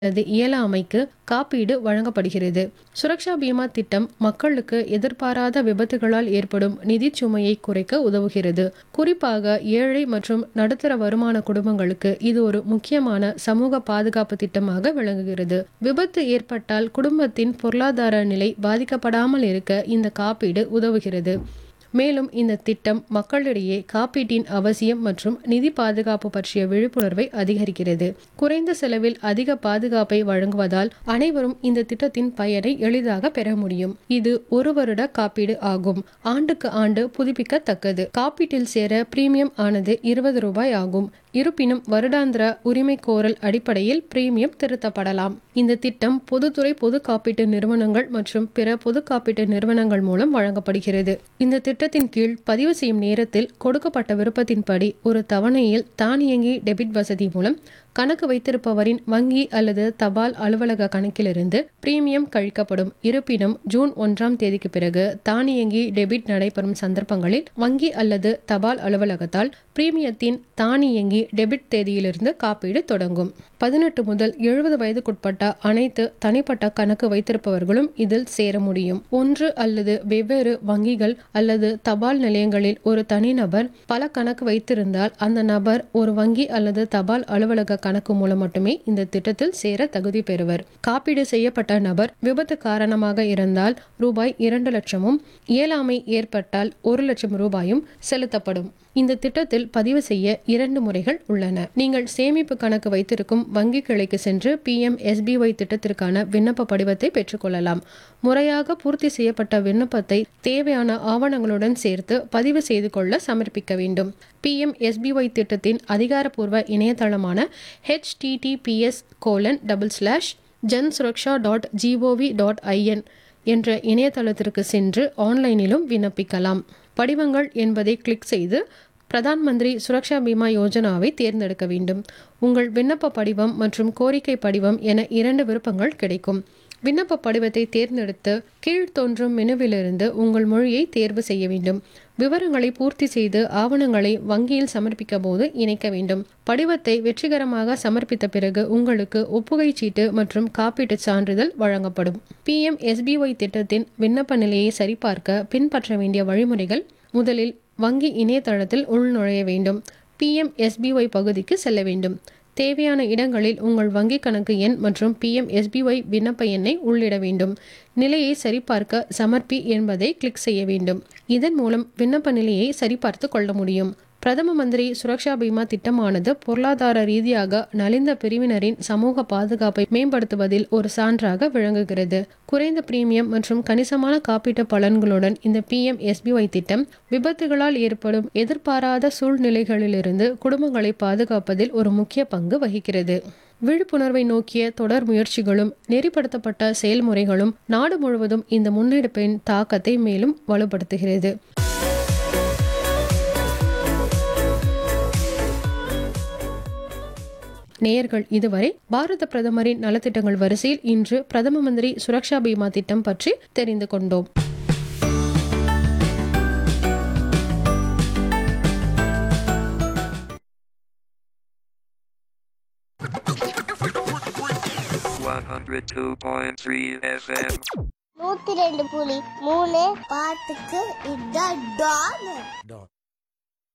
அல்லது இயலாமைக்கு காப்பீடு வழங்கப்படுகிறது சுரக்ஷா பீமா திட்டம் மக்களுக்கு எதிர்பாராத விபத்துகளால் ஏற்படும் நிதிச் சுமையை குறைக்க உதவுகிறது குறிப்பாக ஏழை மற்றும் நடுத்தர வருமான குடும்பங்களுக்கு இது ஒரு முக்கியமான சமூக பாதுகாப்பு திட்டமாக விளங்குகிறது விபத்து ஏற்பட்டால் குடும்பத்தின் பொருளாதார நிலை பாதிக்கப்படாமல் இருக்க இந்த காப்பீடு உதவுகிறது மேலும் இந்த திட்டம் மக்களிடையே காப்பீட்டின் அவசியம் மற்றும் நிதி பாதுகாப்பு பற்றிய விழிப்புணர்வை அதிகரிக்கிறது குறைந்த செலவில் அதிக பாதுகாப்பை வழங்குவதால் அனைவரும் இந்த திட்டத்தின் பயனை எளிதாக பெற முடியும் இது ஒரு வருட காப்பீடு ஆகும் ஆண்டுக்கு ஆண்டு புதுப்பிக்கத்தக்கது காப்பீட்டில் சேர பிரீமியம் ஆனது இருபது ரூபாய் ஆகும் இருப்பினும் வருடாந்திர உரிமை கோரல் அடிப்படையில் பிரீமியம் திருத்தப்படலாம் இந்த திட்டம் பொதுத்துறை பொது காப்பீட்டு நிறுவனங்கள் மற்றும் பிற பொது காப்பீட்டு நிறுவனங்கள் மூலம் வழங்கப்படுகிறது இந்த திட்டத்தின் கீழ் பதிவு செய்யும் நேரத்தில் கொடுக்கப்பட்ட விருப்பத்தின்படி ஒரு தவணையில் தானியங்கி டெபிட் வசதி மூலம் கணக்கு வைத்திருப்பவரின் வங்கி அல்லது தபால் அலுவலக கணக்கிலிருந்து பிரீமியம் கழிக்கப்படும் இருப்பினும் ஜூன் ஒன்றாம் தேதிக்கு பிறகு தானியங்கி டெபிட் நடைபெறும் சந்தர்ப்பங்களில் வங்கி அல்லது தபால் அலுவலகத்தால் பிரீமியத்தின் தானியங்கி டெபிட் தேதியிலிருந்து காப்பீடு தொடங்கும் பதினெட்டு முதல் எழுபது வயதுக்குட்பட்ட அனைத்து தனிப்பட்ட கணக்கு வைத்திருப்பவர்களும் இதில் சேர முடியும் ஒன்று அல்லது வெவ்வேறு வங்கிகள் அல்லது தபால் நிலையங்களில் ஒரு தனிநபர் பல கணக்கு வைத்திருந்தால் அந்த நபர் ஒரு வங்கி அல்லது தபால் அலுவலக கணக்கு மூலம் மட்டுமே இந்த திட்டத்தில் சேர தகுதி பெறுவர் காப்பீடு செய்யப்பட்ட நபர் விபத்து காரணமாக இருந்தால் ரூபாய் இரண்டு லட்சமும் இயலாமை ஏற்பட்டால் ஒரு லட்சம் ரூபாயும் செலுத்தப்படும் இந்த திட்டத்தில் பதிவு செய்ய இரண்டு முறைகள் உள்ளன நீங்கள் சேமிப்பு கணக்கு வைத்திருக்கும் வங்கி கிளைக்கு சென்று பி எம் எஸ்பிஒய் திட்டத்திற்கான விண்ணப்ப படிவத்தை பெற்றுக்கொள்ளலாம் முறையாக பூர்த்தி செய்யப்பட்ட விண்ணப்பத்தை தேவையான ஆவணங்களுடன் சேர்த்து பதிவு செய்து கொள்ள சமர்ப்பிக்க வேண்டும் பி எம் எஸ்பிஒய் திட்டத்தின் அதிகாரப்பூர்வ இணையதளமான HTTPS colon double slash Jan Suraksha dot GOV dot IN என்ற இணையதளத்திற்கு சென்று ஆன்லைனிலும் விண்ணப்பிக்கலாம் படிவங்கள் என்பதை கிளிக் செய்து பிரதான் மந்திரி சுரக்ஷா பீமா யோஜனாவை தேர்ந்தெடுக்க வேண்டும் உங்கள் விண்ணப்ப படிவம் மற்றும் கோரிக்கை படிவம் என இரண்டு விருப்பங்கள் கிடைக்கும் விண்ணப்ப படிவத்தை தேர்ந்தெடுத்து கீழ் தோன்றும் மெனுவிலிருந்து உங்கள் மொழியை தேர்வு செய்ய வேண்டும் விவரங்களை பூர்த்தி செய்து ஆவணங்களை வங்கியில் சமர்ப்பிக்க போது இணைக்க வேண்டும் படிவத்தை வெற்றிகரமாக சமர்ப்பித்த பிறகு உங்களுக்கு ஒப்புகை சீட்டு மற்றும் காப்பீட்டு சான்றிதழ் வழங்கப்படும் பி எம் எஸ்பிஒய் திட்டத்தின் விண்ணப்ப நிலையை சரிபார்க்க பின்பற்ற வேண்டிய வழிமுறைகள் முதலில் வங்கி இணையதளத்தில் உள்நுழைய வேண்டும் பி எம் எஸ்பிஒய் பகுதிக்கு செல்ல வேண்டும் தேவையான இடங்களில் உங்கள் வங்கி கணக்கு எண் மற்றும் பி எம் எஸ்பிஒய் விண்ணப்ப எண்ணை உள்ளிட வேண்டும் நிலையை சரிபார்க்க சமர்ப்பி என்பதை கிளிக் செய்ய வேண்டும் இதன் மூலம் விண்ணப்ப நிலையை சரிபார்த்து கொள்ள முடியும் பிரதம மந்திரி சுரக்ஷா பீமா திட்டமானது பொருளாதார ரீதியாக நலிந்த பிரிவினரின் சமூக பாதுகாப்பை மேம்படுத்துவதில் ஒரு சான்றாக விளங்குகிறது குறைந்த பிரீமியம் மற்றும் கணிசமான காப்பீட்டு பலன்களுடன் இந்த பி எம் எஸ்பிஒய் திட்டம் விபத்துகளால் ஏற்படும் எதிர்பாராத சூழ்நிலைகளிலிருந்து குடும்பங்களை பாதுகாப்பதில் ஒரு முக்கிய பங்கு வகிக்கிறது விழிப்புணர்வை நோக்கிய தொடர் முயற்சிகளும் நெறிப்படுத்தப்பட்ட செயல்முறைகளும் நாடு முழுவதும் இந்த முன்னெடுப்பின் தாக்கத்தை மேலும் வலுப்படுத்துகிறது நேயர்கள் இதுவரை பாரத பிரதமரின் நலத்திட்டங்கள் வரிசையில் இன்று பிரதம மந்திரி சுரக்ஷா பீமா திட்டம் பற்றி தெரிந்து கொண்டோம் One hundred two point three FM. நூத்தி ரெண்டு புலி மூணு பாட்டுக்கு இதான் டான்